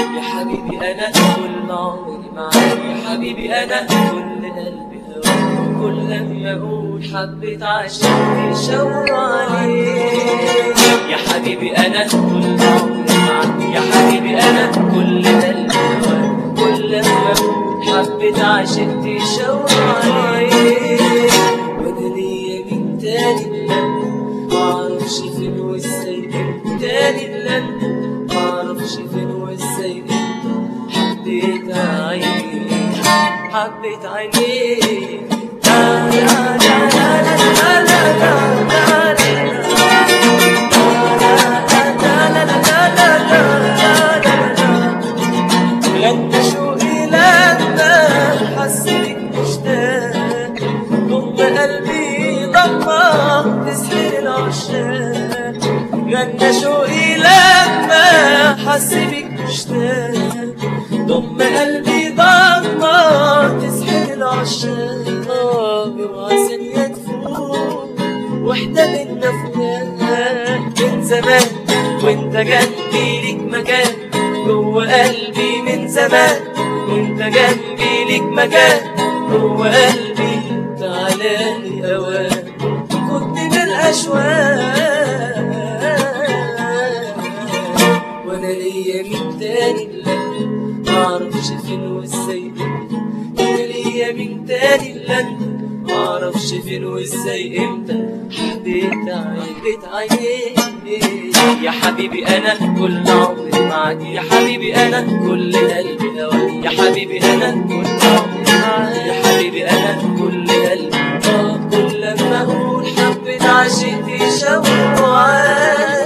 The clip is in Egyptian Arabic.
يا حبيبي انا كل عمري معاك يا حبيبي انا كل قلبي هواك كل لما اقول حبيت عشان تشاور عليك يا حبيبي انا كل عمري معاك يا حبيبي انا كل قلبي هواك كل لما اقول حبيت عشان تشاور عليك وانا ليا مين تاني الا معرفش فين وازاي انت تاني الا انت معرفش فين وازاي انت حبيت عينيك حبيت عينيك لا لا لا لا لا لا لا لا غنى شوقي لما حسيت مشتاق ضم قلبي ضمة تسحر العشاق غنى شوقي لما حسيت مشتاق ضم قلبي ضمة تسحر العشاق اوعى ثانية تفوت واحدة منا فلان من زمان وانت جنبي ليك مكان جوه قلبي من زمان وانت جنبي ليك مكان جوه قلبي تعالى لي اوان كنت من الاشواق وانا ليا مين تاني الا انت معرفش فين وازاي انت انا ليا مين تاني الا انت معرفش فين وازاي امتى حبيت عينيك عينيك يا حبيبي انا كل عمري معاك يا حبيبي انا كل قلبي هواك يا حبيبي انا كل عمري معاك يا حبيبي انا كل قلبي اه كل لما اقول حبيت عشقتي شوق